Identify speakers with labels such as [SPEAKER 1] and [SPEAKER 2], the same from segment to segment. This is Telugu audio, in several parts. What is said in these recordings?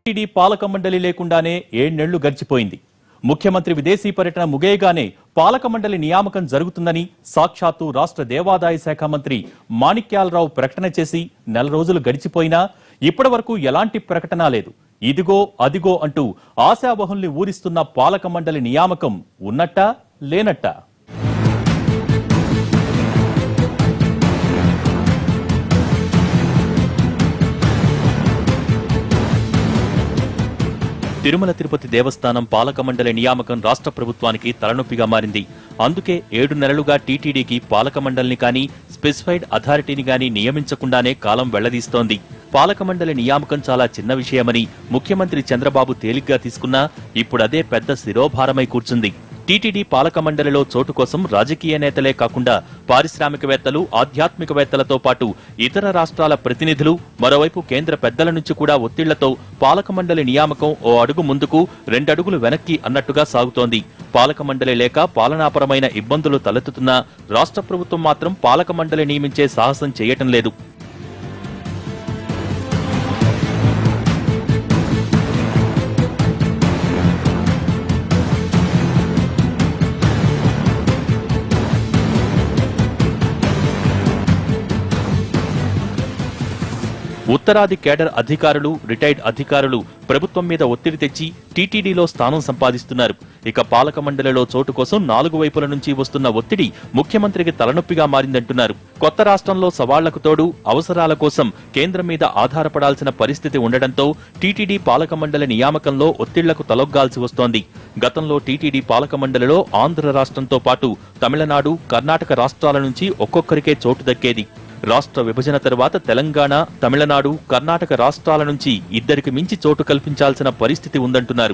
[SPEAKER 1] టీడీ పాలక మండలి లేకుండానే ఏడేళ్లు గడిచిపోయింది ముఖ్యమంత్రి విదేశీ పర్యటన ముగియగానే పాలక మండలి నియామకం జరుగుతుందని సాక్షాత్తు రాష్ట్ర దేవాదాయ శాఖ మంత్రి మాణిక్యాలరావు ప్రకటన చేసి నెల రోజులు గడిచిపోయినా ఇప్పటి వరకు ఎలాంటి ప్రకటన లేదు ఇదిగో అదిగో అంటూ ఆశావహుల్ని ఊరిస్తున్న పాలక మండలి నియామకం ఉన్నట్టా లేనట్టా తిరుమల తిరుపతి దేవస్థానం పాలక మండలి నియామకం రాష్ట్ర ప్రభుత్వానికి తలనొప్పిగా మారింది అందుకే ఏడు నెలలుగా టీటీడీకి పాలక మండలిని కానీ స్పెసిఫైడ్ అథారిటీని గాని నియమించకుండానే కాలం వెళ్లదీస్తోంది పాలక మండలి నియామకం చాలా చిన్న విషయమని ముఖ్యమంత్రి చంద్రబాబు తేలిగ్గా తీసుకున్నా ఇప్పుడదే పెద్ద శిరోభారమై కూర్చుంది టీటీడీ పాలక మండలిలో చోటు కోసం రాజకీయ నేతలే కాకుండా పారిశ్రామికవేత్తలు ఆధ్యాత్మికవేత్తలతో పాటు ఇతర రాష్ట్రాల ప్రతినిధులు మరోవైపు కేంద్ర పెద్దల నుంచి కూడా ఒత్తిళ్లతో పాలక మండలి నియామకం ఓ అడుగు ముందుకు రెండడుగులు వెనక్కి అన్నట్టుగా సాగుతోంది పాలక మండలి లేక పాలనాపరమైన ఇబ్బందులు తలెత్తుతున్నా రాష్ట్ర ప్రభుత్వం మాత్రం పాలక మండలి నియమించే సాహసం చేయటం లేదు ఉత్తరాది కేడర్ అధికారులు రిటైర్డ్ అధికారులు ప్రభుత్వం మీద ఒత్తిడి తెచ్చి టీటీడీలో స్థానం సంపాదిస్తున్నారు ఇక పాలక మండలిలో చోటు కోసం నాలుగు వైపుల నుంచి వస్తున్న ఒత్తిడి ముఖ్యమంత్రికి తలనొప్పిగా మారిందంటున్నారు కొత్త రాష్ట్రంలో సవాళ్లకు తోడు అవసరాల కోసం కేంద్రం మీద ఆధారపడాల్సిన పరిస్థితి ఉండడంతో టీటీడీ పాలక మండలి నియామకంలో ఒత్తిళ్లకు తలొగ్గాల్సి వస్తోంది గతంలో టీటీడీ పాలక మండలిలో ఆంధ్ర రాష్ట్రంతో పాటు తమిళనాడు కర్ణాటక రాష్ట్రాల నుంచి ఒక్కొక్కరికే చోటు దక్కేది రాష్ట్ర విభజన తర్వాత తెలంగాణ తమిళనాడు కర్ణాటక రాష్ట్రాల నుంచి ఇద్దరికి మించి చోటు కల్పించాల్సిన పరిస్థితి ఉందంటున్నారు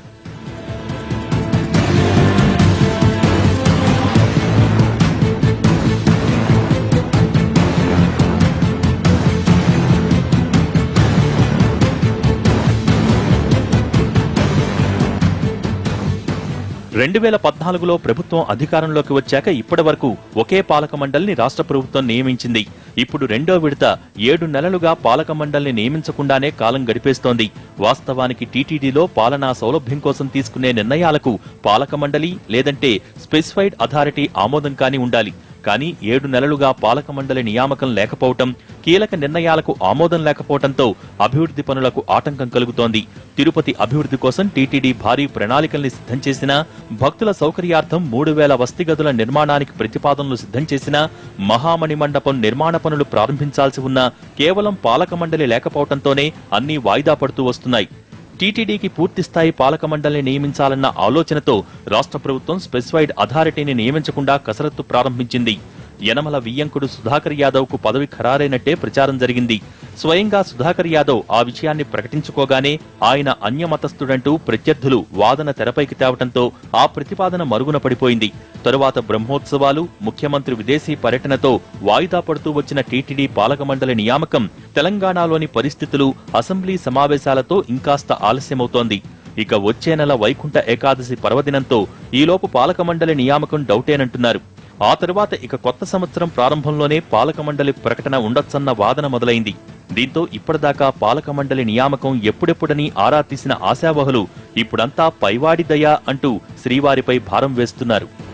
[SPEAKER 1] రెండు వేల పద్నాలుగులో ప్రభుత్వం అధికారంలోకి వచ్చాక ఇప్పటి వరకు ఒకే పాలక మండలిని రాష్ట్ర ప్రభుత్వం నియమించింది ఇప్పుడు రెండో విడత ఏడు నెలలుగా పాలక మండలిని నియమించకుండానే కాలం గడిపేస్తోంది వాస్తవానికి టీటీడీలో పాలనా సౌలభ్యం కోసం తీసుకునే నిర్ణయాలకు పాలక మండలి లేదంటే స్పెసిఫైడ్ అథారిటీ ఆమోదం కాని ఉండాలి కానీ ఏడు నెలలుగా పాలక మండలి నియామకం లేకపోవటం కీలక నిర్ణయాలకు ఆమోదం లేకపోవడంతో అభివృద్ధి పనులకు ఆటంకం కలుగుతోంది తిరుపతి అభివృద్ధి కోసం టీటీడీ భారీ ప్రణాళికల్ని సిద్ధం చేసినా భక్తుల సౌకర్యార్థం మూడు వేల వసతి గదుల నిర్మాణానికి ప్రతిపాదనలు సిద్ధం చేసినా మహామణి మండపం నిర్మాణ పనులు ప్రారంభించాల్సి ఉన్నా కేవలం పాలక మండలి లేకపోవడంతోనే అన్నీ వాయిదా పడుతూ వస్తున్నాయి టీటీడీకి పూర్తిస్థాయి పాలక మండలిని నియమించాలన్న ఆలోచనతో రాష్ట్ర ప్రభుత్వం స్పెసిఫైడ్ అథారిటీని నియమించకుండా కసరత్తు ప్రారంభించింది యనమల వియ్యంకుడు సుధాకర్ యాదవ్ కు పదవి ఖరారైనట్టే ప్రచారం జరిగింది స్వయంగా సుధాకర్ యాదవ్ ఆ విషయాన్ని ప్రకటించుకోగానే ఆయన అన్యమతస్థుడంటూ ప్రత్యర్థులు వాదన తెరపైకి తేవటంతో ఆ ప్రతిపాదన మరుగున పడిపోయింది తరువాత బ్రహ్మోత్సవాలు ముఖ్యమంత్రి విదేశీ పర్యటనతో వాయిదా పడుతూ వచ్చిన టీటీడీ పాలక మండలి నియామకం తెలంగాణలోని పరిస్థితులు అసెంబ్లీ సమావేశాలతో ఇంకాస్త ఆలస్యమవుతోంది ఇక వచ్చే నెల వైకుంఠ ఏకాదశి పర్వదినంతో ఈలోపు పాలక మండలి నియామకం డౌటేనంటున్నారు ఆ తరువాత ఇక కొత్త సంవత్సరం ప్రారంభంలోనే పాలక మండలి ప్రకటన ఉండొచ్చన్న వాదన మొదలైంది దీంతో ఇప్పటిదాకా పాలక మండలి నియామకం ఎప్పుడెప్పుడని ఆరా తీసిన ఆశావహులు ఇప్పుడంతా పైవాడి దయా అంటూ శ్రీవారిపై భారం వేస్తున్నారు